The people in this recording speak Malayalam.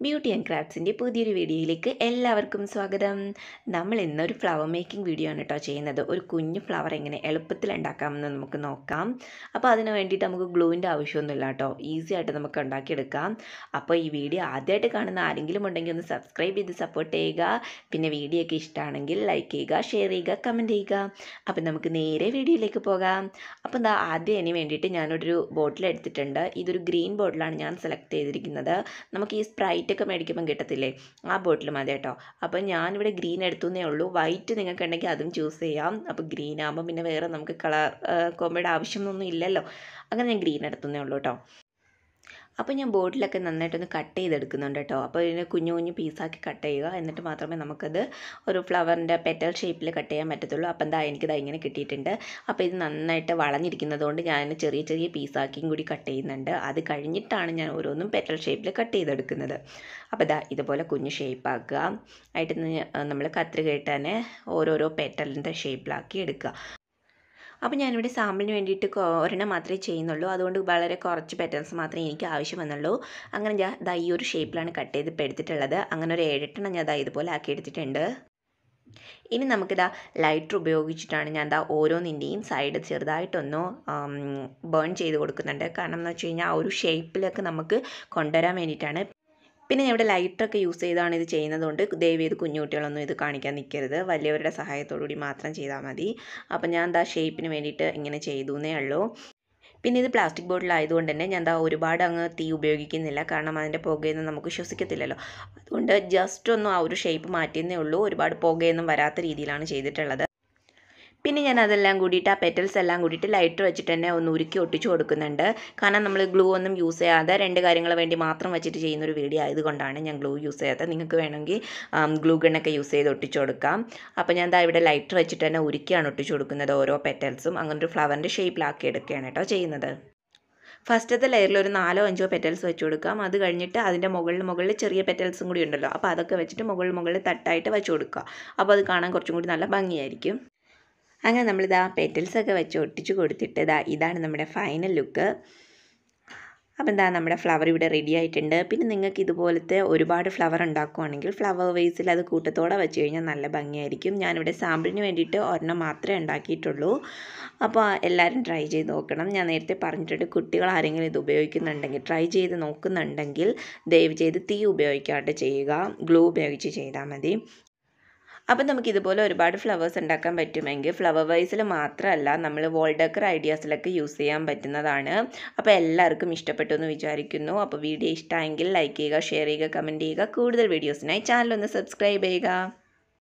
ബ്യൂട്ടി ആൻഡ് ക്രാഫ്റ്റ്സിൻ്റെ പുതിയൊരു വീഡിയോയിലേക്ക് എല്ലാവർക്കും സ്വാഗതം നമ്മൾ ഇന്നൊരു ഫ്ലവർ മേക്കിംഗ് വീഡിയോ ആണ് കേട്ടോ ചെയ്യുന്നത് ഒരു കുഞ്ഞു ഫ്ലവർ എങ്ങനെ എളുപ്പത്തിൽ ഉണ്ടാക്കാമെന്ന് നമുക്ക് നോക്കാം അപ്പോൾ അതിന് വേണ്ടിയിട്ട് നമുക്ക് ഗ്ലൂവിൻ്റെ ആവശ്യമൊന്നുമില്ല കേട്ടോ ഈസി ആയിട്ട് നമുക്ക് ഉണ്ടാക്കിയെടുക്കാം അപ്പോൾ ഈ വീഡിയോ ആദ്യമായിട്ട് കാണുന്ന ആരെങ്കിലും ഉണ്ടെങ്കിൽ ഒന്ന് സബ്സ്ക്രൈബ് ചെയ്ത് സപ്പോർട്ട് ചെയ്യുക പിന്നെ വീഡിയോ ഒക്കെ ഇഷ്ടമാണെങ്കിൽ ലൈക്ക് ചെയ്യുക ഷെയർ ചെയ്യുക കമൻറ്റ് ചെയ്യുക അപ്പോൾ നമുക്ക് നേരെ വീഡിയോയിലേക്ക് പോകാം അപ്പോൾ എന്താ ആദ്യം അതിന് വേണ്ടിയിട്ട് ഞാനൊരു ബോട്ടിൽ എടുത്തിട്ടുണ്ട് ഇതൊരു ഗ്രീൻ ബോട്ടിലാണ് ഞാൻ സെലക്ട് ചെയ്തിരിക്കുന്നത് നമുക്ക് ഈ സ്പ്രൈറ്റ് ഒക്കെ മേടിക്കുമ്പം കിട്ടത്തില്ലേ ആ ബോട്ടിൽ മതി കേട്ടോ അപ്പോൾ ഞാനിവിടെ ഗ്രീൻ എടുത്തുന്നേ ഉള്ളൂ വൈറ്റ് നിങ്ങൾക്ക് ഉണ്ടെങ്കിൽ അതും ചൂസ് ചെയ്യാം അപ്പോൾ ഗ്രീൻ ആകുമ്പോൾ പിന്നെ വേറെ നമുക്ക് കളർ കോമ്പയുടെ ആവശ്യമൊന്നും ഇല്ലല്ലോ അങ്ങനെ ഞാൻ ഗ്രീൻ എടുത്തുന്നേ ഉള്ളൂ കേട്ടോ അപ്പോൾ ഞാൻ ബോട്ടിലൊക്കെ നന്നായിട്ടൊന്ന് കട്ട് ചെയ്തെടുക്കുന്നുണ്ട് കേട്ടോ അപ്പോൾ ഇതിനെ കുഞ്ഞു കുഞ്ഞു പീസാക്കി കട്ട് ചെയ്യുക എന്നിട്ട് മാത്രമേ നമുക്കത് ഒരു ഫ്ലവറിൻ്റെ പെറ്റൽ ഷേപ്പിൽ കട്ട് ചെയ്യാൻ പറ്റത്തുള്ളൂ അപ്പോൾ എന്താ എനിക്കിത് ഇങ്ങനെ കിട്ടിയിട്ടുണ്ട് അപ്പോൾ ഇത് നന്നായിട്ട് വളഞ്ഞിരിക്കുന്നത് കൊണ്ട് ഞാൻ ചെറിയ ചെറിയ പീസാക്കിയും കൂടി കട്ട് ചെയ്യുന്നുണ്ട് അത് കഴിഞ്ഞിട്ടാണ് ഞാൻ ഓരോന്നും പെറ്റൽ ഷേപ്പിൽ കട്ട് ചെയ്തെടുക്കുന്നത് അപ്പോൾ ഇതാ ഇതുപോലെ കുഞ്ഞു ഷേപ്പാക്കുക ആയിട്ട് നമ്മൾ കത്രികയിട്ട് തന്നെ ഓരോരോ പെറ്റലിൻ്റെ ഷേപ്പിലാക്കി എടുക്കുക അപ്പോൾ ഞാനിവിടെ സാമ്പിളിന് വേണ്ടിയിട്ട് ഒരെണ്ണം മാത്രമേ ചെയ്യുന്നുള്ളൂ അതുകൊണ്ട് വളരെ കുറച്ച് പെറ്റൽസ് മാത്രമേ എനിക്ക് ആവശ്യം വന്നുള്ളൂ അങ്ങനെ ഞാൻ ദാ ഈ ഒരു ഷേപ്പിലാണ് കട്ട് ചെയ്ത് ഇപ്പോൾ എടുത്തിട്ടുള്ളത് അങ്ങനെ ഒരു ഏഴെട്ടെണ്ണം ഞാൻ ദാ ഇതുപോലെ ആക്കി എടുത്തിട്ടുണ്ട് ഇനി നമുക്കിതാ ലൈറ്റർ ഉപയോഗിച്ചിട്ടാണ് ഞാൻ ദാ ഓരോന്നിൻ്റെയും സൈഡ് ചെറുതായിട്ടൊന്ന് ബേൺ ചെയ്ത് കൊടുക്കുന്നുണ്ട് കാരണം എന്ന് വെച്ച് കഴിഞ്ഞാൽ ആ ഒരു ഷേപ്പിലൊക്കെ നമുക്ക് കൊണ്ടുവരാൻ വേണ്ടിയിട്ടാണ് പിന്നെ ഞാൻ ഇവിടെ ലൈറ്ററൊക്കെ യൂസ് ചെയ്താണ് ഇത് ചെയ്യുന്നതുകൊണ്ട് ദയവ് ചെയ്ത് കുഞ്ഞുകുട്ടികളൊന്നും ഇത് കാണിക്കാൻ നിൽക്കരുത് വലിയവരുടെ സഹായത്തോടുകൂടി മാത്രം ചെയ്താൽ മതി അപ്പം ഞാൻ എന്താ ഷേപ്പിന് വേണ്ടിയിട്ട് ഇങ്ങനെ ചെയ്തു എന്നേ ഉള്ളൂ പിന്നെ ഇത് പ്ലാസ്റ്റിക് ബോട്ടിലായതുകൊണ്ട് തന്നെ ഞാൻ എന്താ ഒരുപാട് അങ്ങ് തീ ഉപയോഗിക്കുന്നില്ല കാരണം അതിൻ്റെ പുകയൊന്നും നമുക്ക് ശ്വസിക്കത്തില്ലല്ലോ അതുകൊണ്ട് ജസ്റ്റ് ഒന്ന് ആ ഒരു ഷേപ്പ് മാറ്റിയെന്നേ ഉള്ളൂ ഒരുപാട് പുകയൊന്നും വരാത്ത രീതിയിലാണ് ചെയ്തിട്ടുള്ളത് പിന്നെ ഞാൻ അതെല്ലാം കൂടിയിട്ട് ആ പെറ്റൽസ് എല്ലാം കൂടിയിട്ട് ലൈറ്റർ വെച്ചിട്ട് തന്നെ ഒന്ന് ഉരുക്കി ഒട്ടിച്ചു കൊടുക്കുന്നുണ്ട് കാരണം നമ്മൾ ഗ്ലൂ ഒന്നും യൂസ് ചെയ്യാതെ രണ്ട് കാര്യങ്ങൾ വേണ്ടി മാത്രം വെച്ചിട്ട് ചെയ്യുന്ന ഒരു വീഡിയോ ആയതുകൊണ്ടാണ് ഞാൻ ഗ്ലൂ യൂസ് ചെയ്യാത്തത് നിങ്ങൾക്ക് വേണമെങ്കിൽ ഗ്ലൂ ഗണ്ണൊക്കെ യൂസ് ചെയ്ത് ഒട്ടിച്ചു കൊടുക്കാം അപ്പോൾ ഞാൻ ദാ ഇവിടെ ലൈറ്റർ വെച്ചിട്ട് തന്നെ ഉരുക്കിയാണ് ഒട്ടിച്ചു കൊടുക്കുന്നത് ഓരോ പെറ്റൽസും അങ്ങനെ ഒരു ഫ്ലവറിൻ്റെ ഷേപ്പിലാക്കി എടുക്കുകയാണ് കേട്ടോ ചെയ്യുന്നത് ഫസ്റ്റത്തെ ലെയറിൽ ഒരു നാലോ അഞ്ചോ പെറ്റൽസ് വെച്ച് കൊടുക്കാം അത് കഴിഞ്ഞിട്ട് അതിൻ്റെ മുകളിൽ മുകളിൽ ചെറിയ പെറ്റൽസും കൂടി ഉണ്ടല്ലോ അപ്പോൾ അതൊക്കെ വെച്ചിട്ട് മുകളിൽ മുകളിൽ തട്ടായിട്ട് വെച്ച് കൊടുക്കുക അപ്പോൾ അത് കാണാൻ കുറച്ചും കൂടി നല്ല ഭംഗിയായിരിക്കും അങ്ങനെ നമ്മളിതാ പെറ്റൽസൊക്കെ വെച്ച് ഒട്ടിച്ച് കൊടുത്തിട്ട് ഇതാ ഇതാണ് നമ്മുടെ ഫൈനൽ ലുക്ക് അപ്പോൾ എന്താ നമ്മുടെ ഫ്ലവർ ഇവിടെ റെഡി ആയിട്ടുണ്ട് പിന്നെ നിങ്ങൾക്ക് ഇതുപോലത്തെ ഒരുപാട് ഫ്ലവർ ഉണ്ടാക്കുവാണെങ്കിൽ ഫ്ലവർ വേസിൽ അത് കൂട്ടത്തോടെ വെച്ച് കഴിഞ്ഞാൽ നല്ല ഭംഗിയായിരിക്കും ഞാനിവിടെ സാമ്പിളിന് വേണ്ടിയിട്ട് ഒരെണ്ണം മാത്രമേ ഉണ്ടാക്കിയിട്ടുള്ളൂ അപ്പോൾ എല്ലാവരും ട്രൈ ചെയ്ത് നോക്കണം ഞാൻ നേരത്തെ പറഞ്ഞിട്ടുണ്ട് കുട്ടികൾ ആരെങ്കിലും ഇത് ഉപയോഗിക്കുന്നുണ്ടെങ്കിൽ ട്രൈ ചെയ്ത് നോക്കുന്നുണ്ടെങ്കിൽ ദയവ് ചെയ്ത് തീ ഉപയോഗിക്കാണ്ട് ചെയ്യുക ഗ്ലൂ ഉപയോഗിച്ച് ചെയ്താൽ മതി അപ്പം നമുക്ക് ഇതുപോലെ ഒരുപാട് ഫ്ലവേഴ്സ് ഉണ്ടാക്കാൻ പറ്റുമെങ്കിൽ ഫ്ലവർ വൈസിൽ മാത്രമല്ല നമ്മൾ വോൾഡക്കർ ഐഡിയാസിലൊക്കെ യൂസ് ചെയ്യാൻ പറ്റുന്നതാണ് അപ്പോൾ എല്ലാവർക്കും ഇഷ്ടപ്പെട്ടു എന്ന് വിചാരിക്കുന്നു അപ്പോൾ വീഡിയോ ഇഷ്ടമായെങ്കിൽ ലൈക്ക് ചെയ്യുക ഷെയർ ചെയ്യുക കമൻറ്റ് ചെയ്യുക കൂടുതൽ വീഡിയോസിനായി ചാനൽ ഒന്ന് സബ്സ്ക്രൈബ് ചെയ്യുക